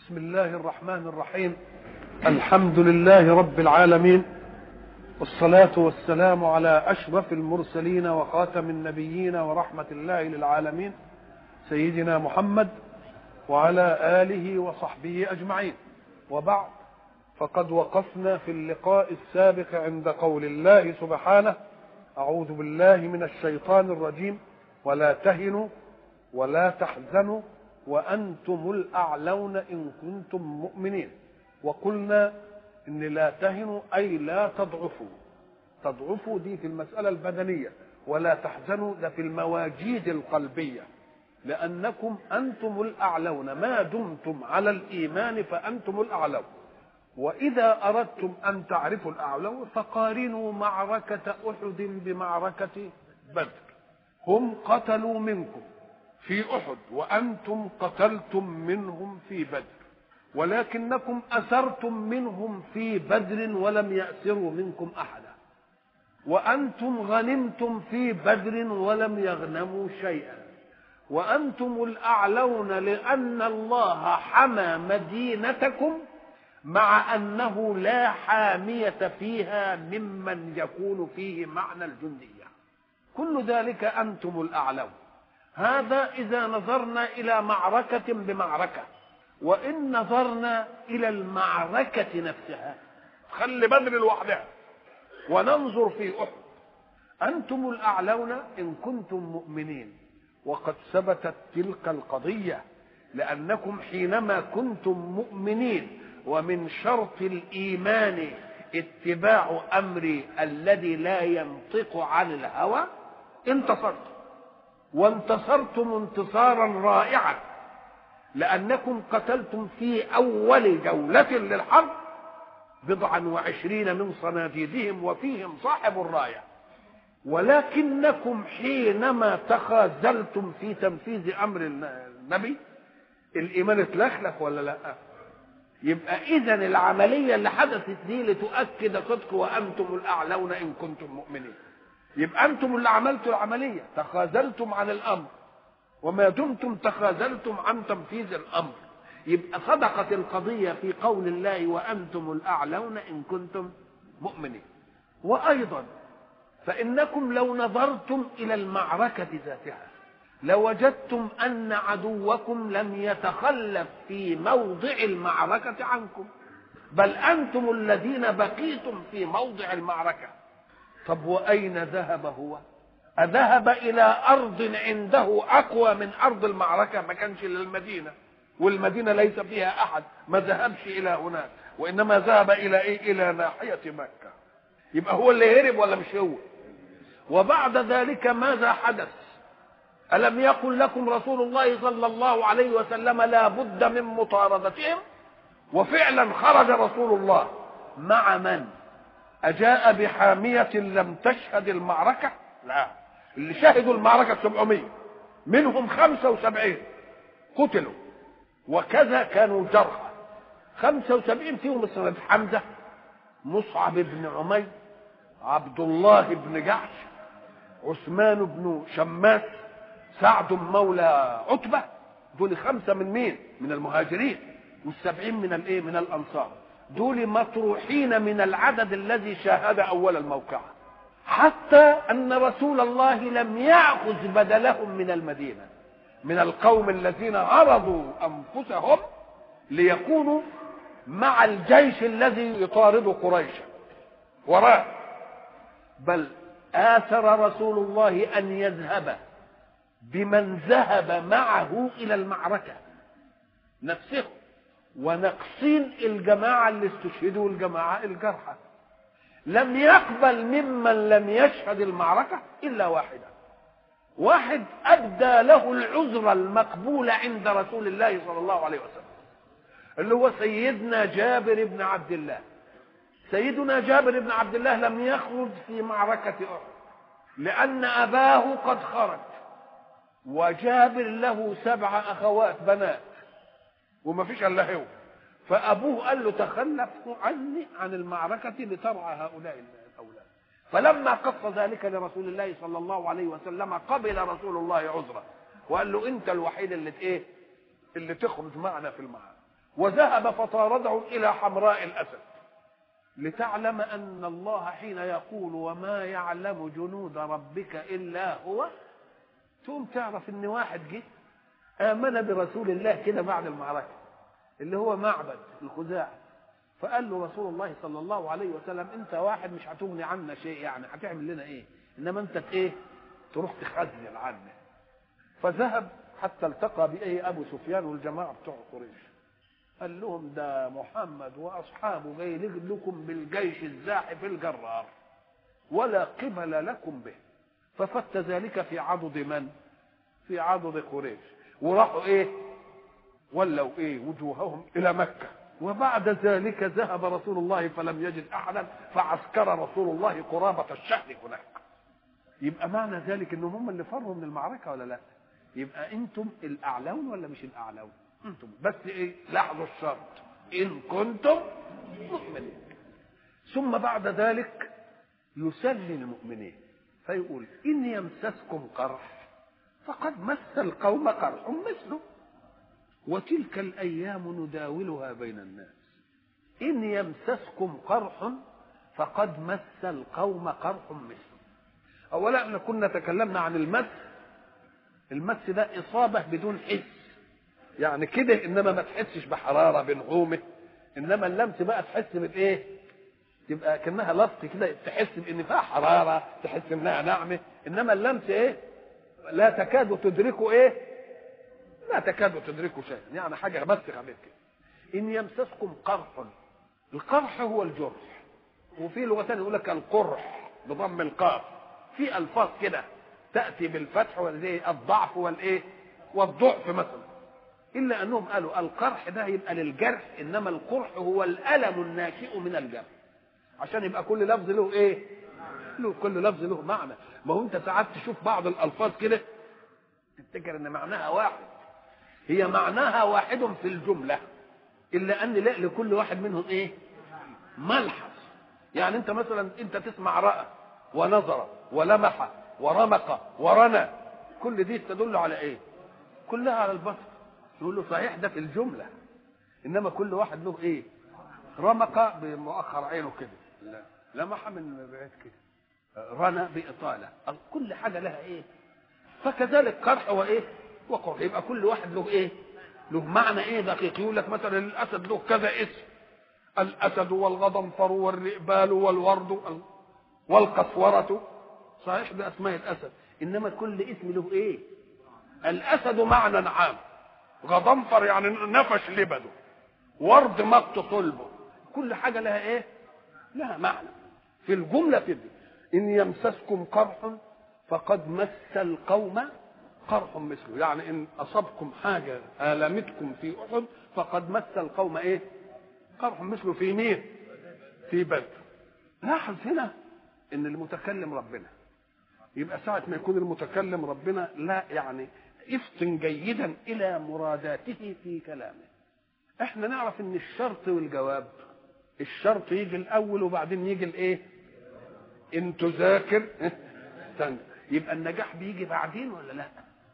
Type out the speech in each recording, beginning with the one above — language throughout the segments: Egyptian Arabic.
بسم الله الرحمن الرحيم الحمد لله رب العالمين والصلاة والسلام على أشرف المرسلين وخاتم النبيين ورحمة الله للعالمين سيدنا محمد وعلى آله وصحبه أجمعين وبعد فقد وقفنا في اللقاء السابق عند قول الله سبحانه أعوذ بالله من الشيطان الرجيم ولا تهنوا ولا تحزنوا وأنتم الأعلون إن كنتم مؤمنين وقلنا إن لا تهنوا أي لا تضعفوا تضعفوا دي في المسألة البدنية ولا تحزنوا ده في المواجيد القلبية لأنكم أنتم الأعلون ما دمتم على الإيمان فأنتم الأعلون وإذا أردتم أن تعرفوا الأعلون فقارنوا معركة أحد بمعركة بدر هم قتلوا منكم في أحد وأنتم قتلتم منهم في بدر ولكنكم أسرتم منهم في بدر ولم يأسروا منكم أحدا وأنتم غنمتم في بدر ولم يغنموا شيئا وأنتم الأعلون لأن الله حمى مدينتكم مع أنه لا حامية فيها ممن يكون فيه معنى الجندية كل ذلك أنتم الأعلون هذا إذا نظرنا إلى معركة بمعركة وإن نظرنا إلى المعركة نفسها خلي بدر لوحدها وننظر في أحد أنتم الأعلون إن كنتم مؤمنين وقد ثبتت تلك القضية لأنكم حينما كنتم مؤمنين ومن شرط الإيمان اتباع أمري الذي لا ينطق عن الهوى انتصرتم وانتصرتم انتصارا رائعا لأنكم قتلتم في أول جولة للحرب بضعا وعشرين من صناديدهم وفيهم صاحب الراية ولكنكم حينما تخاذلتم في تنفيذ أمر النبي الإيمان اتلخلخ ولا لا يبقى إذا العملية اللي حدثت دي لتؤكد صدق وأنتم الأعلون إن كنتم مؤمنين يبقى انتم اللي عملتوا العمليه تخاذلتم عن الامر وما دمتم تخاذلتم عن تنفيذ الامر يبقى صدقت القضيه في قول الله وانتم الاعلون ان كنتم مؤمنين وايضا فانكم لو نظرتم الى المعركه ذاتها لوجدتم ان عدوكم لم يتخلف في موضع المعركه عنكم بل انتم الذين بقيتم في موضع المعركه طب واين ذهب هو اذهب الى ارض عنده اقوى من ارض المعركه ما كانش للمدينه والمدينه ليس فيها احد ما ذهبش الى هناك وانما ذهب الى ايه الى ناحيه مكه يبقى هو اللي هرب ولا مش هو وبعد ذلك ماذا حدث الم يقل لكم رسول الله صلى الله عليه وسلم لا بد من مطاردتهم وفعلا خرج رسول الله مع من أجاء بحامية لم تشهد المعركة لا اللي شهدوا المعركة 700 منهم 75 قتلوا وكذا كانوا جرحى 75 فيهم مثلا حمزة مصعب بن عمير عبد الله بن جحش عثمان بن شماس سعد مولى عتبة دول خمسة من مين من المهاجرين والسبعين من الايه من الانصار دول مطروحين من العدد الذي شاهد اول الموقعه حتى ان رسول الله لم ياخذ بدلهم من المدينه من القوم الذين عرضوا انفسهم ليكونوا مع الجيش الذي يطارد قريشا وراه بل آثر رسول الله أن يذهب بمن ذهب معه إلى المعركة نفسه ونقصين الجماعة اللي استشهدوا الجماعة الجرحى لم يقبل ممن لم يشهد المعركة إلا واحدا واحد أبدى له العذر المقبول عند رسول الله صلى الله عليه وسلم اللي هو سيدنا جابر بن عبد الله سيدنا جابر بن عبد الله لم يخرج في معركة أحد لأن أباه قد خرج وجابر له سبع أخوات بنات وما فيش الا هو فابوه قال له تخلف عني عن المعركه لترعى هؤلاء الاولاد فلما قص ذلك لرسول الله صلى الله عليه وسلم قبل رسول الله عذره وقال له انت الوحيد اللي ايه اللي تخرج معنا في المعركه وذهب فطاردهم الى حمراء الاسد لتعلم ان الله حين يقول وما يعلم جنود ربك الا هو تقوم تعرف ان واحد جه امن برسول الله كده بعد المعركه اللي هو معبد الخزاعي فقال له رسول الله صلى الله عليه وسلم انت واحد مش هتغني عنا شيء يعني هتعمل لنا ايه انما انت ايه تروح تخزن عنا فذهب حتى التقى بايه ابو سفيان والجماعه بتوع قريش قال لهم ده محمد واصحابه جاي لكم بالجيش الزاحف الجرار ولا قبل لكم به ففت ذلك في عضد من في عضد قريش وراحوا ايه ولوا ايه وجوههم الى مكه وبعد ذلك ذهب رسول الله فلم يجد احدا فعسكر رسول الله قرابه الشهر هناك يبقى معنى ذلك انهم هم اللي فروا من المعركه ولا لا يبقى انتم الاعلون ولا مش الاعلون انتم بس ايه لاحظوا الشرط ان كنتم مؤمنين ثم بعد ذلك يسلي المؤمنين فيقول ان يمسسكم قرح فقد مس القوم قرح مثله وتلك الايام نداولها بين الناس ان يمسسكم قرح فقد مس القوم قرح مثله اولا احنا كنا تكلمنا عن المس المس ده اصابه بدون حس يعني كده انما ما تحسش بحراره بنعومه انما اللمس بقى تحس بالايه تبقى كانها لصق كده تحس بان فيها حراره تحس انها ناعمه انما اللمس ايه لا تكاد تدركه ايه لا تكاد تدركه شيء يعني حاجه بس خفيف كده ان يمسسكم قرح القرح هو الجرح وفي لغه ثانيه يقول لك القرح بضم القاف في الفاظ كده تاتي بالفتح وزي الضعف والايه والضعف مثلا الا انهم قالوا القرح ده يبقى للجرح انما القرح هو الالم الناشئ من الجرح عشان يبقى كل لفظ له ايه له كل لفظ له معنى ما هو انت ساعات تشوف بعض الالفاظ كده تفتكر ان معناها واحد هي معناها واحد في الجمله الا ان لا لكل واحد منهم ايه ملحظ يعني انت مثلا انت تسمع راى ونظر ولمح ورمق ورنى كل دي تدل على ايه كلها على البصر يقول له صحيح ده في الجمله انما كل واحد له ايه رمق بمؤخر عينه كده لا لمح من بعيد كده رنى باطاله كل حاجه لها ايه فكذلك قرح وايه وقرح يبقى كل واحد له ايه له معنى ايه دقيق يقول لك مثلا الاسد له كذا اسم الاسد والغضنفر والرئبال والورد والقسورة صحيح باسماء الاسد انما كل اسم له ايه الاسد معنى عام غضنفر يعني نفش لبده ورد مقت صلبه كل حاجه لها ايه لها معنى في الجمله كده ان يمسسكم قرح فقد مس القوم قرح مثله يعني ان اصابكم حاجه المتكم في احد فقد مس القوم ايه قرح مثله في مين في بدر لاحظ هنا ان المتكلم ربنا يبقى ساعة ما يكون المتكلم ربنا لا يعني افطن جيدا الى مراداته في كلامه احنا نعرف ان الشرط والجواب الشرط يجي الاول وبعدين يجي الايه ان تذاكر استنى يبقى النجاح بيجي بعدين ولا لا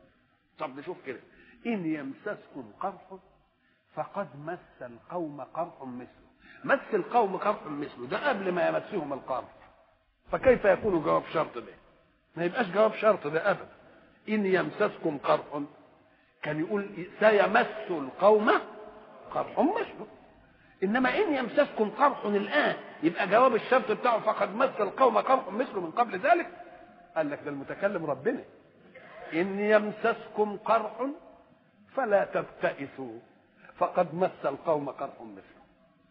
طب نشوف كده ان يمسسكم قرح فقد مس القوم قرح مثله مس القوم قرح مثله ده قبل ما يمسهم القرح فكيف يكون جواب شرط ده ما يبقاش جواب شرط ده ابدا ان يمسسكم قرح كان يقول سيمس القوم قرح مثله انما ان يمسسكم قرح الان يبقى جواب الشرط بتاعه فقد مس القوم قرح مثله من قبل ذلك قال لك ده المتكلم ربنا ان يمسسكم قرح فلا تبتئسوا فقد مس القوم قرح مثله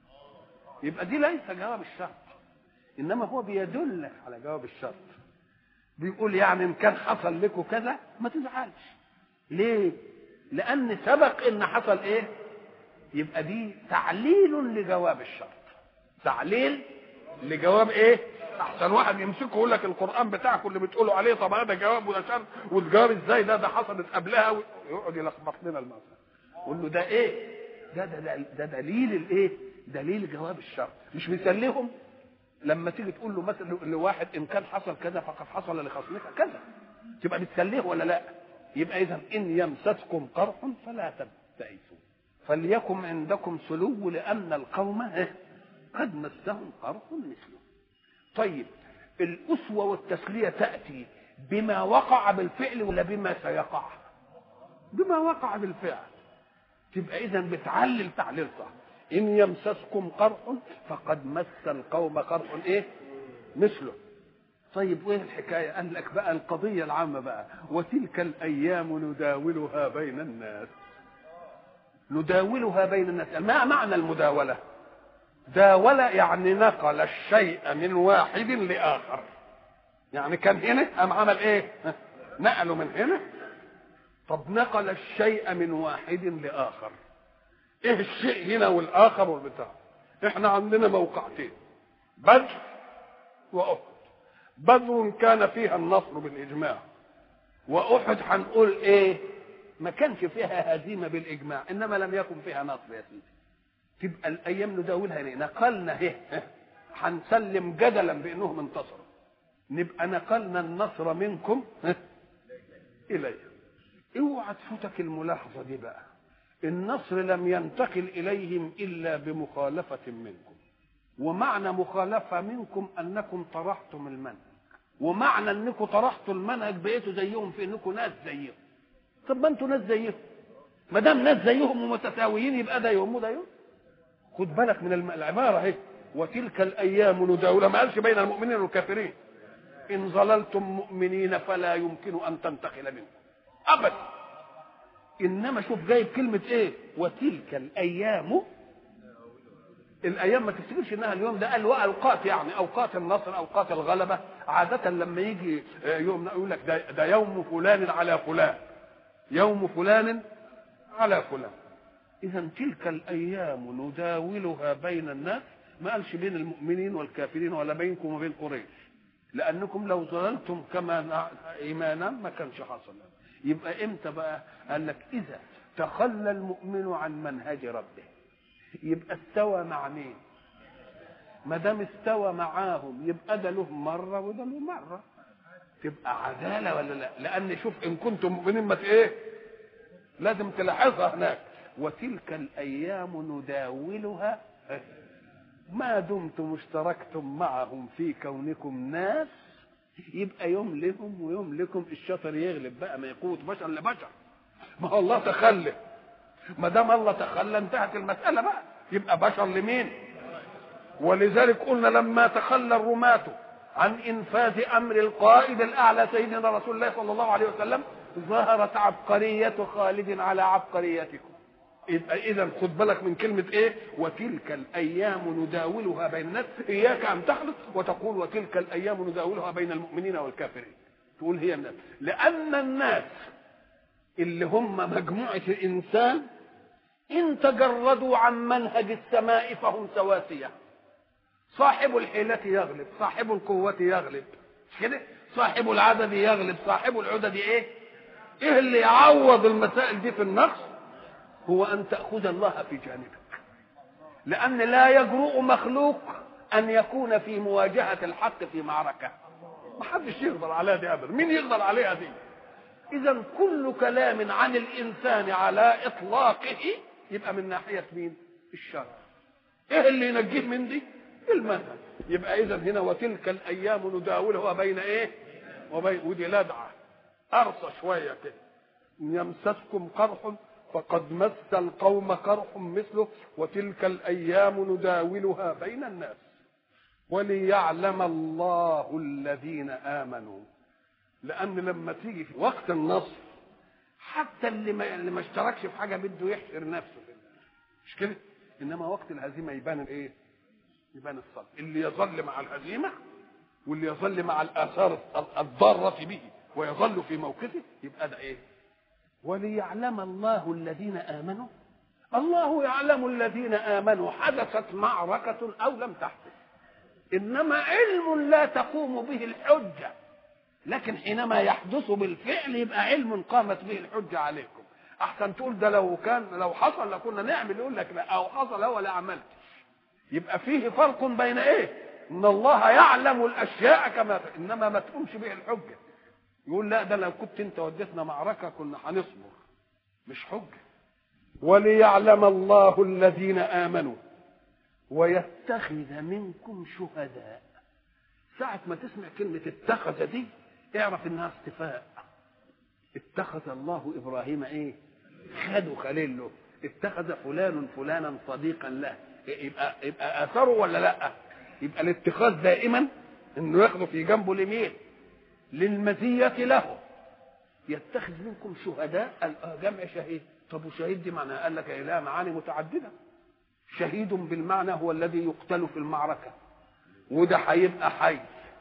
يبقى دي ليس جواب الشرط انما هو بيدلك على جواب الشرط بيقول يعني ان كان حصل لكم كذا ما تزعلش ليه لان سبق ان حصل ايه يبقى دي تعليل لجواب الشرط تعليل لجواب ايه احسن واحد يمسكه يقول لك القران بتاعكم اللي بتقولوا عليه طب هذا جواب وده شرط وتجاوب ازاي ده ده حصلت قبلها ويقعد يلخبط لنا المسألة يقول له ده ايه ده ده ده, ده دليل الايه دليل جواب الشرط مش بيسليهم لما تيجي تقول له مثلا لواحد ان كان حصل كذا فقد حصل لخصمك كذا تبقى بتسليه ولا لا يبقى اذا ان يمسسكم قرح فلا تبتئسوا فليكن عندكم سلو لأن القوم قد مسهم قرح مثله طيب الأسوة والتسلية تأتي بما وقع بالفعل ولا بما سيقع بما وقع بالفعل تبقى إذا بتعلل تعليل صح إن يمسسكم قرح فقد مس القوم قرح إيه مثله طيب وايه الحكايه قال لك بقى القضيه العامه بقى وتلك الايام نداولها بين الناس نداولها بين الناس ما معنى المداوله داول يعني نقل الشيء من واحد لاخر يعني كان هنا قام عمل ايه نقله من هنا طب نقل الشيء من واحد لاخر ايه الشيء هنا والاخر والبتاع احنا عندنا موقعتين بدر واحد بدر كان فيها النصر بالاجماع واحد هنقول ايه ما كانش فيها هزيمه بالاجماع انما لم يكن فيها نصر يا سيدي تبقى الايام نداولها هنا نقلنا اهي هنسلم جدلا بانهم انتصروا نبقى نقلنا النصر منكم اليه اوعى تفوتك الملاحظه دي بقى النصر لم ينتقل اليهم الا بمخالفه منكم ومعنى مخالفه منكم انكم طرحتم المنهج ومعنى انكم طرحتوا المنهج بقيتوا زيهم في انكم ناس زيهم طب ما انتوا ناس زيهم ما دام ناس زيهم ومتساويين يبقى ده يوم وده يوم خد بالك من العباره اهي وتلك الايام نداولها ما قالش بين المؤمنين والكافرين ان ظللتم مؤمنين فلا يمكن ان تنتقل منكم ابدا انما شوف جايب كلمه ايه وتلك الايام الايام ما تفتكرش انها اليوم ده قال اوقات يعني اوقات النصر اوقات الغلبه عاده لما يجي يوم يقول لك ده, ده يوم فلان على فلان يوم فلان على فلان اذا تلك الايام نداولها بين الناس ما قالش بين المؤمنين والكافرين ولا بينكم وبين قريش لانكم لو ظللتم كما ايمانا ما كانش حصل يبقى امتى بقى قال لك اذا تخلى المؤمن عن منهج ربه يبقى استوى مع مين ما دام استوى معاهم يبقى ده له مره وده له مره تبقى عداله ولا لا لان شوف ان كنتم مؤمنين ما ايه لازم تلاحظها هناك وتلك الايام نداولها ما دمتم اشتركتم معهم في كونكم ناس يبقى يوم لهم ويوم لكم الشطر يغلب بقى ما يقوت بشر لبشر ما هو الله تخلى ما دام الله تخلى انتهت المسألة بقى يبقى بشر لمين ولذلك قلنا لما تخلى الرماة عن إنفاذ أمر القائد الأعلى سيدنا رسول الله صلى الله عليه وسلم ظهرت عبقرية خالد على عبقريتكم يبقى اذا خد بالك من كلمه ايه وتلك الايام نداولها بين الناس اياك ان تخلط وتقول وتلك الايام نداولها بين المؤمنين والكافرين تقول هي الناس لان الناس اللي هم مجموعه الانسان ان تجردوا عن منهج السماء فهم سواسيه صاحب الحيلة يغلب صاحب القوة يغلب كده صاحب العدد يغلب صاحب العدد ايه ايه اللي يعوض المسائل دي في النقص هو ان تاخذ الله في جانبك لان لا يجرؤ مخلوق ان يكون في مواجهه الحق في معركه ما حدش يقدر عليها دي ابدا مين يقدر عليها دي اذا كل كلام عن الانسان على اطلاقه يبقى من ناحيه مين الشر ايه اللي ينجيه من دي المنهج يبقى اذا هنا وتلك الايام نداولها بين ايه وبين ودي لدعه ارصى شويه كده يمسسكم قرح فقد مس القوم قرح مثله وتلك الايام نداولها بين الناس وليعلم الله الذين امنوا لان لما تيجي في وقت النصر حتى اللي ما اللي ما اشتركش في حاجه بده يحشر نفسه مش كده انما وقت الهزيمه يبان ايه يبان الصلب اللي يظل مع الهزيمه واللي يظل مع الاثار الضاره به ويظل في موقفه يبقى ده ايه وليعلم الله الذين امنوا الله يعلم الذين امنوا حدثت معركه او لم تحدث انما علم لا تقوم به الحجه لكن حينما يحدث بالفعل يبقى علم قامت به الحجه عليكم احسن تقول ده لو كان لو حصل لكنا نعمل يقول لك لا او حصل هو لا عملت يبقى فيه فرق بين ايه ان الله يعلم الاشياء كما انما ما تقومش به الحجه يقول لا ده لو كنت انت وديتنا معركه كنا هنصبر مش حجه وليعلم الله الذين امنوا ويتخذ منكم شهداء ساعة ما تسمع كلمة اتخذ دي اعرف انها اصطفاء اتخذ الله ابراهيم ايه خده خليل له اتخذ فلان فلانا صديقا له يبقى يبقى اثره ولا لا يبقى الاتخاذ دائما انه ياخده في جنبه اليمين للمزية له يتخذ منكم شهداء جمع شهيد طب وشهيد دي معناها قال لك لها معاني متعدده شهيد بالمعنى هو الذي يقتل في المعركه وده هيبقى حي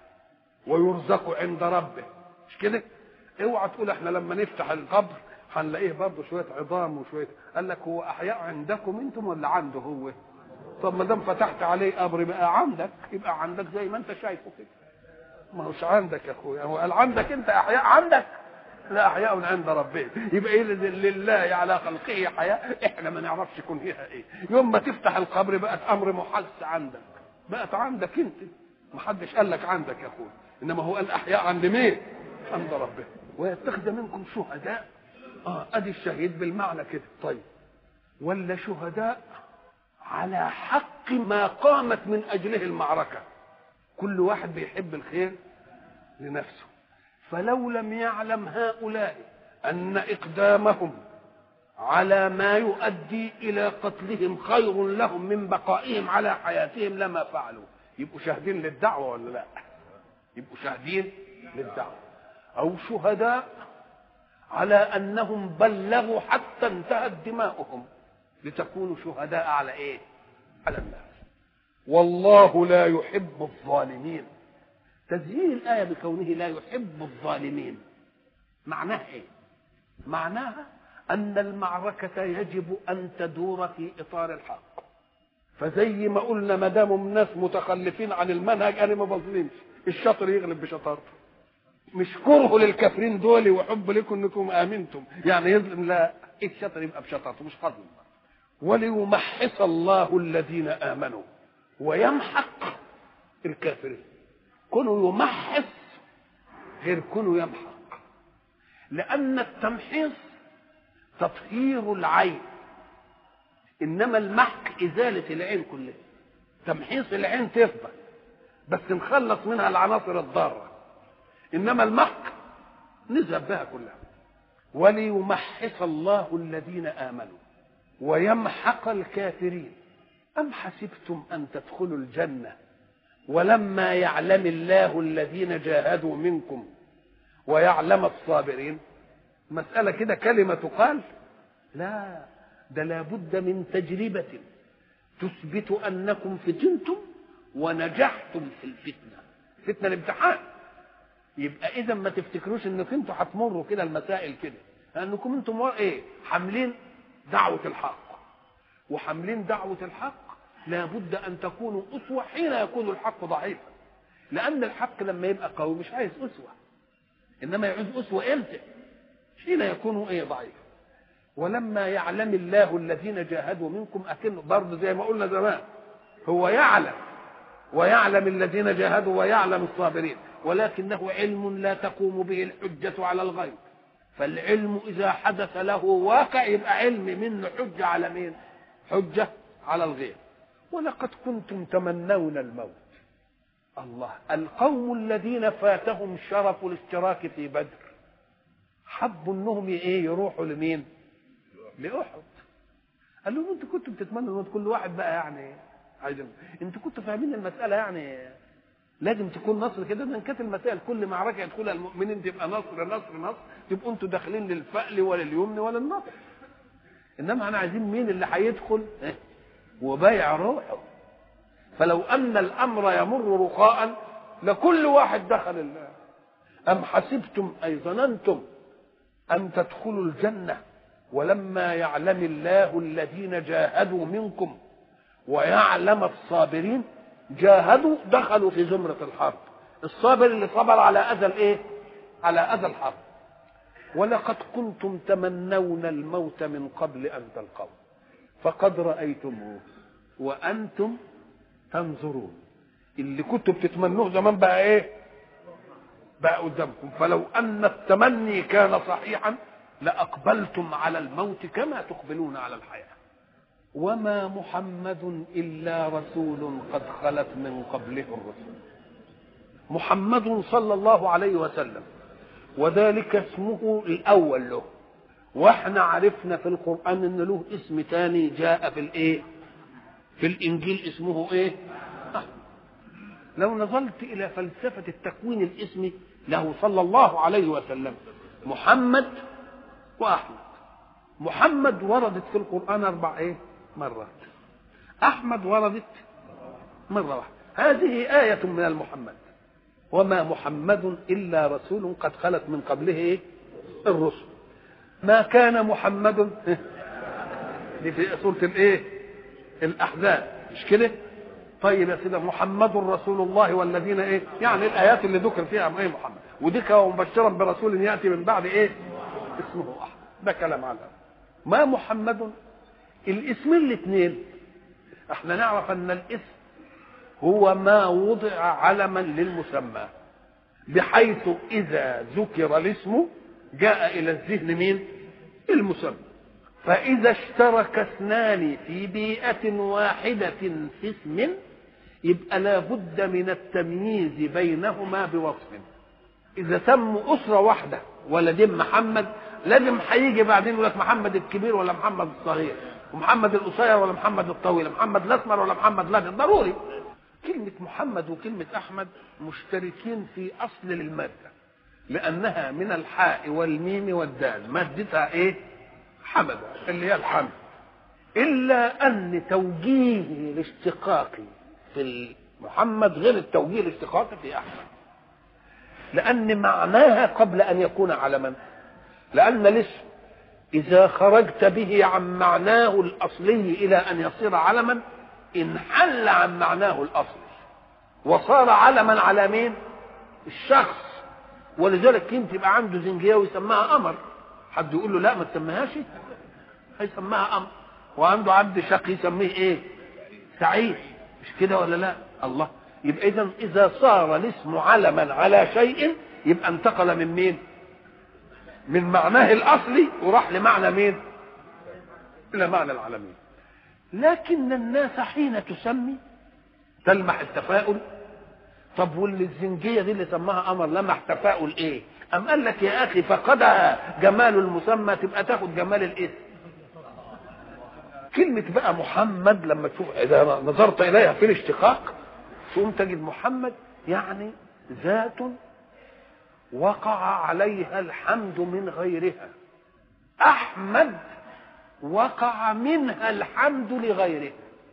ويرزق عند ربه مش كده اوعى تقول احنا لما نفتح القبر هنلاقيه برضه شويه عظام وشويه قال لك هو احياء عندكم انتم ولا عنده هو طب ما دام فتحت عليه قبر يبقى عندك يبقى عندك زي ما انت شايفه كده ما هوش عندك يا اخويا هو قال عندك انت احياء عندك لا احياء عند ربهم يبقى ايه لله على خلقه حياه احنا ما نعرفش يكون فيها ايه يوم ما تفتح القبر بقت امر محس عندك بقت عندك انت ما حدش قال لك عندك يا اخويا انما هو قال احياء عند مين عند ربهم ويتخذ منكم شهداء اه ادي الشهيد بالمعنى كده طيب ولا شهداء على حق ما قامت من اجله المعركه كل واحد بيحب الخير لنفسه فلو لم يعلم هؤلاء ان اقدامهم على ما يؤدي الى قتلهم خير لهم من بقائهم على حياتهم لما فعلوا يبقوا شاهدين للدعوه ولا لا يبقوا شاهدين للدعوه او شهداء على انهم بلغوا حتى انتهت دماؤهم لتكونوا شهداء على ايه على الناس والله لا يحب الظالمين تزيين الآية بكونه لا يحب الظالمين معناها إيه؟ معناها أن المعركة يجب أن تدور في إطار الحق فزي ما قلنا ما دام الناس متخلفين عن المنهج أنا ما بظلمش الشاطر يغلب بشطارته مش كره للكافرين دول وحب لكم انكم امنتم يعني يظلم لا الشاطر يبقى بشطارته مش هظلم وليمحص الله الذين امنوا ويمحق الكافرين كونه يمحص غير كونه يمحق لأن التمحيص تطهير العين إنما المحق إزالة العين كلها تمحيص العين تفضل بس نخلص منها العناصر الضارة إنما المحق نذهب بها كلها وليمحص الله الذين آمنوا ويمحق الكافرين أم حسبتم أن تدخلوا الجنة ولما يعلم الله الذين جاهدوا منكم ويعلم الصابرين مسألة كده كلمة تقال لا ده لابد من تجربة تثبت أنكم فتنتم ونجحتم في الفتنة فتنة الامتحان يبقى إذا ما تفتكروش إنكم انتوا هتمروا كده المسائل كده لأنكم انتم إيه حاملين دعوة الحق وحاملين دعوة الحق لابد ان تكونوا اسوه حين يكون الحق ضعيفا لان الحق لما يبقى قوي مش عايز اسوه انما يعوز اسوه امتى حين يكون ايه ضعيف ولما يعلم الله الذين جاهدوا منكم اكن برضه زي ما قلنا زمان هو يعلم ويعلم الذين جاهدوا ويعلم الصابرين ولكنه علم لا تقوم به الحجة على الغيب فالعلم إذا حدث له واقع يبقى علم منه حجة على مين حجة على الغير ولقد كنتم تمنون الموت الله القوم الذين فاتهم شرف الاشتراك في بدر حبوا انهم ايه يروحوا لمين لاحد قال لهم انتوا كنتوا بتتمنوا الموت كل واحد بقى يعني عايز انتوا كنتوا فاهمين المساله يعني لازم تكون نصر كده ده كانت المسائل كل معركه يدخلها المؤمنين تبقى نصر نصر نصر تبقوا انتوا داخلين للفأل ولا اليمن ولا النصر انما احنا عايزين مين اللي هيدخل وبيع روحه فلو ان الامر يمر رخاء لكل واحد دخل الله ام حسبتم اي ظننتم ان تدخلوا الجنه ولما يعلم الله الذين جاهدوا منكم ويعلم الصابرين جاهدوا دخلوا في زمرة الحرب الصابر اللي صبر على أذى الإيه؟ على أذى الحرب ولقد كنتم تمنون الموت من قبل أن تلقوا فقد رأيتموه وأنتم تنظرون اللي كنتم بتتمنوه زمان بقى إيه؟ بقى قدامكم فلو أن التمني كان صحيحا لأقبلتم على الموت كما تقبلون على الحياة وما محمد إلا رسول قد خلت من قبله الرسل محمد صلى الله عليه وسلم وذلك اسمه الأول له واحنا عرفنا في القرآن ان له اسم تاني جاء في الايه في الانجيل اسمه ايه لو نظرت الى فلسفة التكوين الاسمي له صلى الله عليه وسلم محمد واحمد محمد وردت في القرآن اربع ايه مرات احمد وردت مرة واحدة هذه آية من المحمد وما محمد إلا رسول قد خلت من قبله إيه؟ الرسل ما كان محمد دي في سورة الايه الأحزاب مش كده طيب يا سيدي محمد رسول الله والذين ايه يعني الايات اللي ذكر فيها ايه محمد وديك مبشرا برسول ياتي من بعد ايه اسمه احمد ده كلام على ما محمد الاسمين الاثنين احنا نعرف ان الاسم هو ما وضع علما للمسمى بحيث اذا ذكر الاسم جاء الى الذهن مين المسمى فاذا اشترك اثنان في بيئه واحده في اسم يبقى لابد من التمييز بينهما بوصف اذا سموا اسره واحده ولدين محمد لازم هيجي بعدين يقول لك محمد الكبير ولا محمد الصغير ومحمد القصير ولا محمد الطويل محمد الاسمر ولا محمد الابيض ضروري كلمه محمد وكلمه احمد مشتركين في اصل الماده لانها من الحاء والميم والدال مادتها ايه حمد اللي هي الحمد الا ان توجيه الاشتقاق في محمد غير التوجيه الاشتقاقي في احمد لان معناها قبل ان يكون علما لان الاسم اذا خرجت به عن معناه الاصلي الى ان يصير علما انحل عن معناه الاصلي وصار علما على مين الشخص ولذلك يمكن يبقى عنده زنجيه ويسميها قمر حد يقول له لا ما تسميهاش هيسميها قمر وعنده عبد شقي يسميه ايه سعيد مش كده ولا لا الله يبقى اذا اذا صار الاسم علما على شيء يبقى انتقل من مين من معناه الاصلي وراح لمعنى مين الى معنى العالمين لكن الناس حين تسمي تلمح التفاؤل طب واللي الزنجية دي اللي سماها قمر لمح تفاؤل ايه ام قال لك يا اخي فقدها جمال المسمى تبقى تاخد جمال الاسم كلمة بقى محمد لما تشوف إذا نظرت إليها في الاشتقاق تقوم تجد محمد يعني ذات وقع عليها الحمد من غيرها أحمد وقع منها الحمد لغيره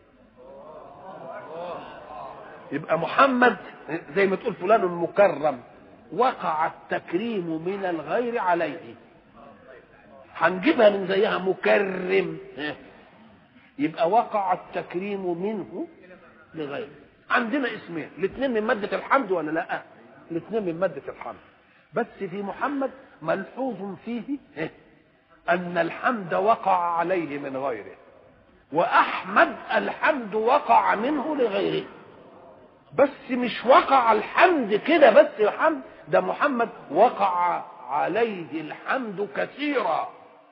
يبقى محمد زي ما تقول فلان مكرم وقع التكريم من الغير عليه هنجيبها من زيها مكرم يبقى وقع التكريم منه لغيره عندنا اسمين الاثنين من مادة الحمد ولا لا الاثنين من مادة الحمد بس في محمد ملحوظ فيه أن الحمد وقع عليه من غيره وأحمد الحمد وقع منه لغيره بس مش وقع الحمد كده بس الحمد ده محمد وقع عليه الحمد كثيرا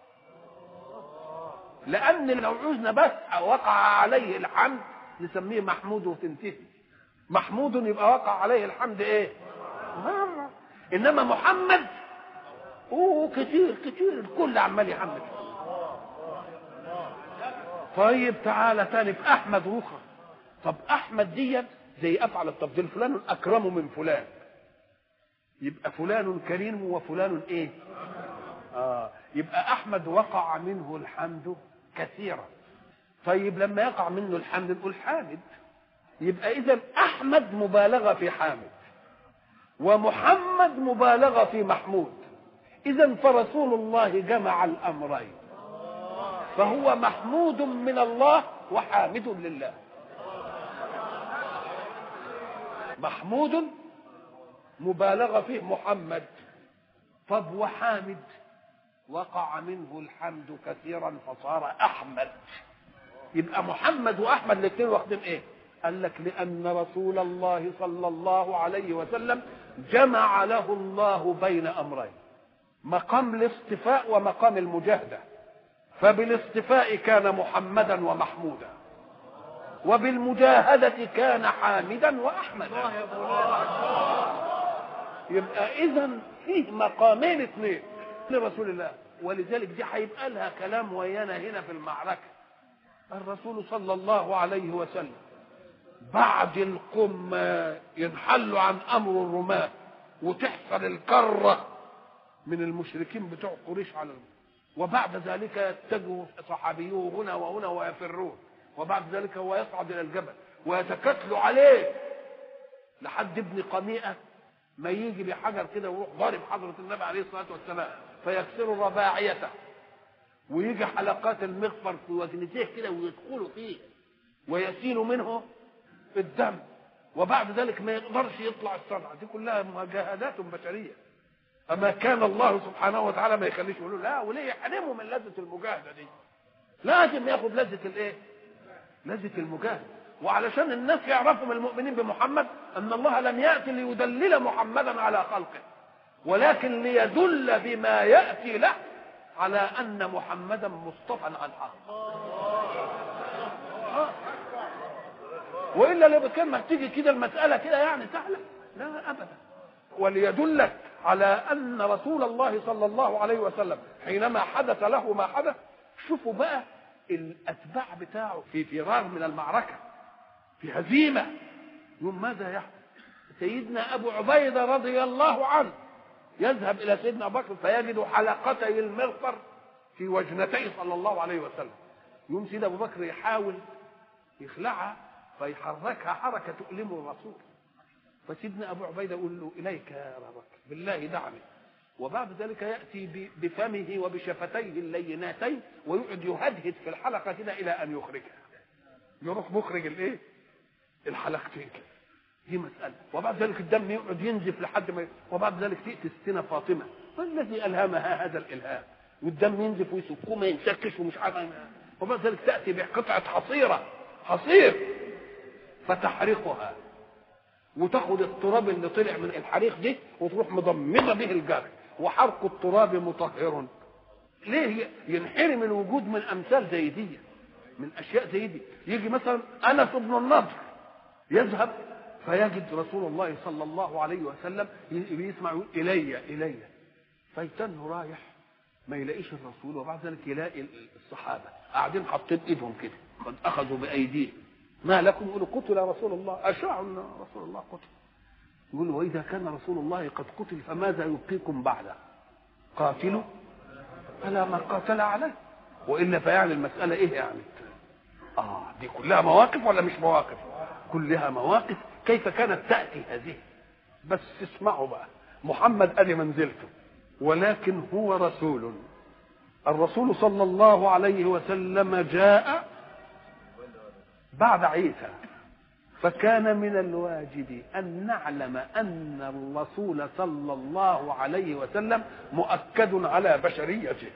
لأن لو عوزنا بس وقع عليه الحمد نسميه محمود وتنتهي محمود يبقى وقع عليه الحمد ايه مرة انما محمد اوه كتير كتير الكل عمال يحمد طيب تعالى تاني في احمد روخة طب احمد ديت زي افعل التفضيل فلان اكرم من فلان يبقى فلان كريم وفلان ايه اه يبقى احمد وقع منه الحمد كثيرا طيب لما يقع منه الحمد نقول حامد يبقى اذا احمد مبالغه في حامد ومحمد مبالغه في محمود اذا فرسول الله جمع الامرين فهو محمود من الله وحامد لله محمود مبالغه فيه محمد طب وحامد وقع منه الحمد كثيرا فصار احمد يبقى محمد واحمد الاثنين واخدين ايه قال لك لان رسول الله صلى الله عليه وسلم جمع له الله بين امرين مقام الاصطفاء ومقام المجاهدة فبالاصطفاء كان محمدا ومحمودا وبالمجاهدة كان حامدا وأحمدا يبقى إذا فيه مقامين اثنين لرسول الله ولذلك دي هيبقى لها كلام ويانا هنا في المعركة الرسول صلى الله عليه وسلم بعد القم ينحلوا عن أمر الرماة وتحصل الكرة من المشركين بتوع قريش على المسلمين وبعد ذلك يتجه صحابيه هنا وهنا ويفرون وبعد ذلك هو يصعد الى الجبل ويتكتلوا عليه لحد ابن قميئه ما يجي بحجر كده ويروح ضارب حضره النبي عليه الصلاه والسلام فيكسر رباعيته ويجي حلقات المغفر في وجنتيه كده ويدخلوا فيه ويسيل منه الدم وبعد ذلك ما يقدرش يطلع الصنعه دي كلها مجاهدات بشريه اما كان الله سبحانه وتعالى ما يخليش يقولوا لا وليه يحرمه من لذه المجاهده دي لازم ياخد لذه الايه لذه المجاهده وعلشان الناس يعرفوا من المؤمنين بمحمد ان الله لم ياتي ليدلل محمدا على خلقه ولكن ليدل بما ياتي له على ان محمدا مصطفى عن حق والا لو كان تيجي كده المساله كده يعني سهله لا ابدا وليدلك على ان رسول الله صلى الله عليه وسلم حينما حدث له ما حدث شوفوا بقى الاتباع بتاعه في فرار من المعركه في هزيمه يوم ماذا يحدث سيدنا ابو عبيده رضي الله عنه يذهب الى سيدنا ابو بكر فيجد حلقتي المغفر في وجنتيه صلى الله عليه وسلم يوم سيدنا ابو بكر يحاول يخلعها فيحركها حركه تؤلم الرسول فسيدنا ابو عبيده يقول له اليك يا ابا بكر بالله دعني وبعد ذلك ياتي بفمه وبشفتيه اللينتين ويقعد يهدهد في الحلقه كده الى ان يخرجها يروح مخرج الايه الحلقتين كده دي مسألة وبعد ذلك الدم يقعد ينزف لحد ما وبعد ذلك تأتي السنة فاطمة ما الذي ألهمها هذا الإلهام والدم ينزف ويسكوه ما ينسكش ومش عارف وبعد ذلك تأتي بقطعة حصيرة حصير فتحرقها وتاخد التراب اللي طلع من الحريق دي وتروح مضمده به الجرح وحرق التراب مطهر ليه ينحرم الوجود من امثال زي دي من اشياء زي دي يجي مثلا انس بن النضر يذهب فيجد رسول الله صلى الله عليه وسلم يسمع يقول الي الي فيتنه رايح ما يلاقيش الرسول وبعد ذلك يلاقي الصحابه قاعدين حاطين ايدهم كده قد اخذوا بايديهم ما لكم يقولوا قتل رسول الله اشاعوا ان رسول الله قتل يقول واذا كان رسول الله قد قتل فماذا يبقيكم بعده قاتلوا فلا من قاتل عليه والا فيعني المساله ايه يعني اه دي كلها مواقف ولا مش مواقف كلها مواقف كيف كانت تاتي هذه بس اسمعوا بقى محمد ادي منزلته ولكن هو رسول الرسول صلى الله عليه وسلم جاء بعد عيسى فكان من الواجب ان نعلم ان الرسول صلى الله عليه وسلم مؤكد على بشريته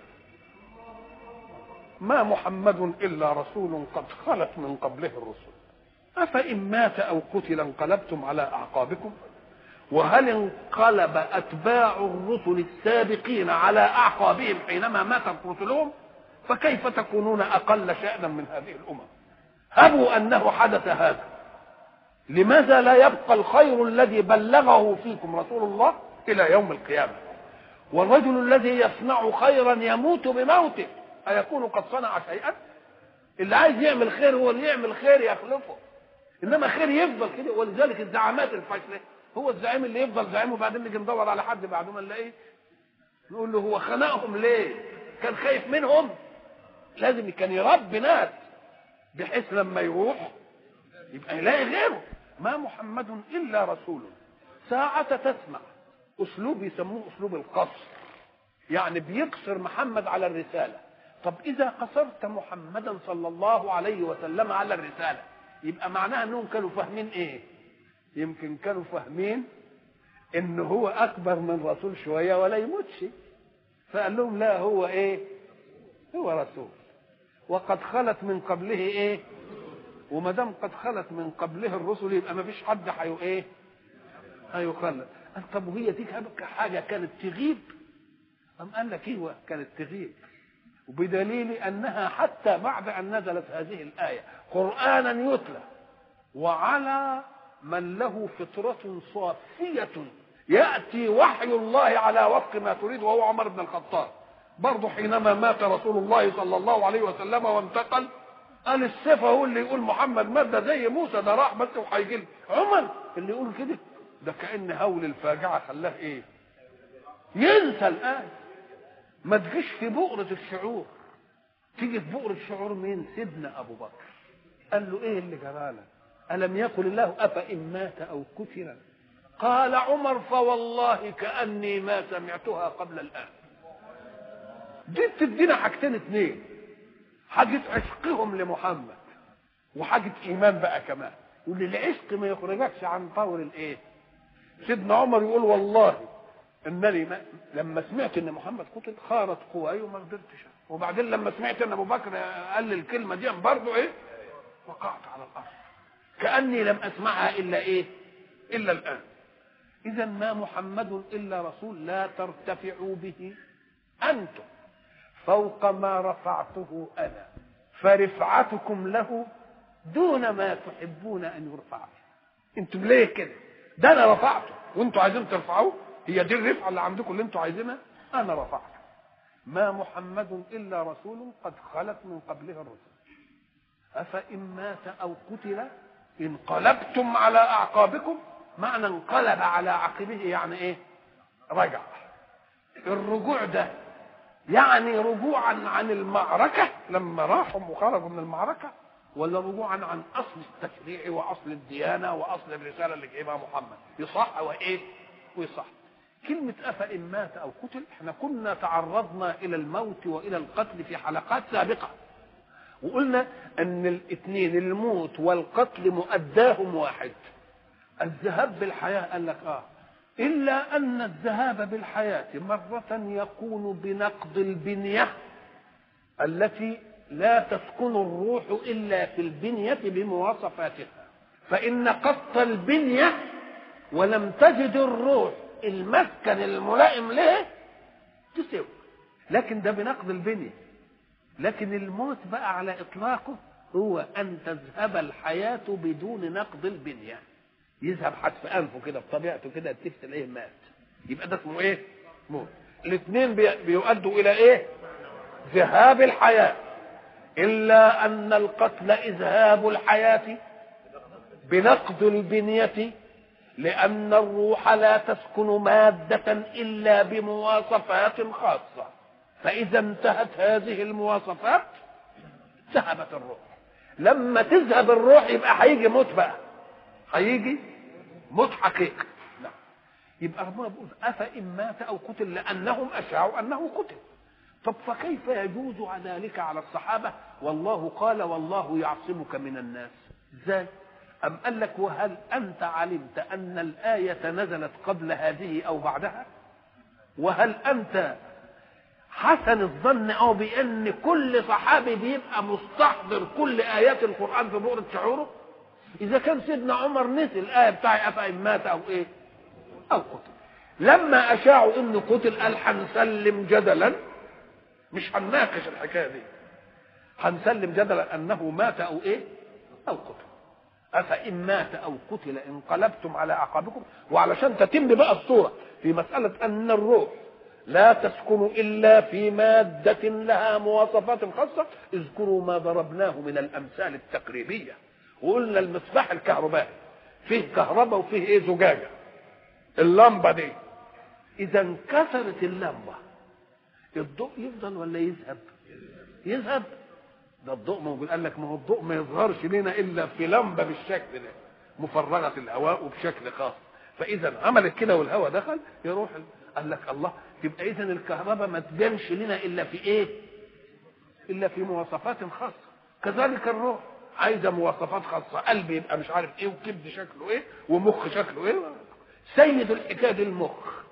ما محمد الا رسول قد خلت من قبله الرسل افان مات او قتل انقلبتم على اعقابكم وهل انقلب اتباع الرسل السابقين على اعقابهم حينما ماتت رسلهم فكيف تكونون اقل شانا من هذه الامم هبوا انه حدث هذا لماذا لا يبقى الخير الذي بلغه فيكم رسول الله الى يوم القيامه والرجل الذي يصنع خيرا يموت بموته ايكون قد صنع شيئا اللي عايز يعمل خير هو اللي يعمل خير يخلفه انما خير يفضل كده ولذلك الزعامات الفاشله هو الزعيم اللي يفضل زعيم وبعدين نيجي ندور على حد بعد ما نلاقيه نقول له هو خنقهم ليه كان خايف منهم لازم كان يربي ناس بحيث لما يروح يبقى يلاقي غيره ما محمد الا رسول ساعة تسمع اسلوب يسموه اسلوب القصر يعني بيقصر محمد على الرسالة طب اذا قصرت محمدا صلى الله عليه وسلم على الرسالة يبقى معناها انهم كانوا فاهمين ايه يمكن كانوا فاهمين ان هو اكبر من رسول شوية ولا يموتش فقال لهم لا هو ايه هو رسول وقد خلت من قبله ايه وما دام قد خلت من قبله الرسل يبقى ما فيش حد حي ايه هيخلد طب وهي دي حاجه كانت تغيب أم قال لك ايوه كانت تغيب وبدليل انها حتى بعد ان نزلت هذه الايه قرانا يتلى وعلى من له فطرة صافية يأتي وحي الله على وفق ما تريد وهو عمر بن الخطاب برضه حينما مات رسول الله صلى الله عليه وسلم وانتقل قال السيف هو اللي يقول محمد مات ده زي موسى ده راح بس وهيجي عمر اللي يقول كده ده كأن هول الفاجعة خلاه ايه ينسى الآن ما تجيش في بؤرة الشعور تيجي في بؤرة الشعور مين سيدنا أبو بكر قال له ايه اللي جرالك ألم يقل الله أفإن مات أو كفر قال عمر فوالله كأني ما سمعتها قبل الآن دي بتدينا حاجتين اتنين حاجة عشقهم لمحمد وحاجة إيمان بقى كمان واللي العشق ما يخرجكش عن طور الإيه سيدنا عمر يقول والله انني ما لما سمعت ان محمد قتل خارت قواي وما قدرتش وبعدين لما سمعت ان ابو بكر قال الكلمه دي برضه ايه وقعت على الارض كاني لم اسمعها الا ايه الا الان اذا ما محمد الا رسول لا ترتفعوا به انتم فوق ما رفعته انا فرفعتكم له دون ما تحبون ان يرفع انتم ليه كده ده انا رفعته وانتم عايزين ترفعوه هي دي الرفعه اللي عندكم اللي انتم عايزينها انا رفعته ما محمد الا رسول قد خلت من قبله الرسل افان مات او قتل انقلبتم على اعقابكم معنى انقلب على عقبه يعني ايه رجع الرجوع ده يعني رجوعا عن المعركة لما راحوا وخرجوا من المعركة ولا رجوعا عن أصل التشريع وأصل الديانة وأصل الرسالة اللي جايبها محمد يصح وإيه ويصح كلمة أفإن مات أو قتل احنا كنا تعرضنا إلى الموت وإلى القتل في حلقات سابقة وقلنا أن الاثنين الموت والقتل مؤداهم واحد الذهاب بالحياة قال لك آه إلا أن الذهاب بالحياة مرة يكون بنقض البنية التي لا تسكن الروح إلا في البنية بمواصفاتها فإن نقضت البنية ولم تجد الروح المسكن الملائم له تسوي لكن ده بنقض البنية لكن الموت بقى على إطلاقه هو أن تذهب الحياة بدون نقض البنية يذهب حتف انفه كده بطبيعته كده تفتل ايه مات يبقى ده اسمه ايه موت الاثنين بيؤدوا الى ايه ذهاب الحياه الا ان القتل اذهاب الحياه بنقض البنيه لان الروح لا تسكن ماده الا بمواصفات خاصه فاذا انتهت هذه المواصفات ذهبت الروح لما تذهب الروح يبقى هيجي موت بقى هيجي موت حقيقي لا يبقى ربنا بيقول افان مات او قتل لانهم اشاعوا انه قتل طب فكيف يجوز ذلك على الصحابه والله قال والله يعصمك من الناس ازاي ام قال لك وهل انت علمت ان الايه نزلت قبل هذه او بعدها وهل انت حسن الظن او بان كل صحابي بيبقى مستحضر كل ايات القران في بؤره شعوره اذا كان سيدنا عمر نسي الايه بتاع افان مات او ايه او قتل لما اشاعوا انه قتل قال هنسلم جدلا مش هنناقش الحكايه دي هنسلم جدلا انه مات او ايه او قتل افان مات او قتل انقلبتم على اعقابكم وعلشان تتم بقى الصوره في مساله ان الروح لا تسكن الا في ماده لها مواصفات خاصه اذكروا ما ضربناه من الامثال التقريبيه وقلنا المصباح الكهربائي فيه كهرباء وفيه ايه زجاجه اللمبه دي اذا انكسرت اللمبه الضوء يفضل ولا يذهب يذهب ده الضوء موجود قال لك ما هو الضوء ما يظهرش لنا الا في لمبه بالشكل ده مفرغه الهواء وبشكل خاص فاذا عملت كده والهواء دخل يروح قال لك الله تبقى اذا الكهرباء ما تبانش لنا الا في ايه الا في مواصفات خاصه كذلك الروح عايزه مواصفات خاصه قلب يبقى مش عارف ايه وكبد شكله ايه ومخ شكله ايه سيد الحكايه دي المخ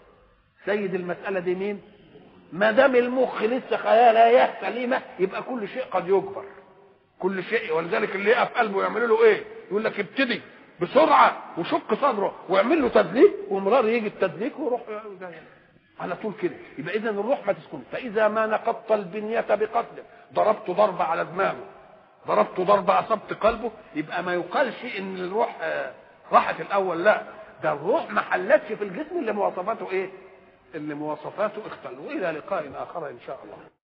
سيد المساله دي مين ما دام المخ لسه خياليه سليمه يبقى كل شيء قد يجبر كل شيء ولذلك اللي يقف قلبه يعمل له ايه يقول لك ابتدي بسرعه وشق صدره واعمل له تدليك ومرار يجي التدليك ويروح على طول كده يبقى اذا الروح ما تسكن فاذا ما نقضت البنيه بقتله ضربت ضربه على دماغه ضربت ضربه اصبت قلبه يبقى ما يقالش ان الروح آه، راحت الاول لا ده الروح ما حلتش في الجسم اللي مواصفاته ايه اللي مواصفاته اختل والى لقاء اخر ان شاء الله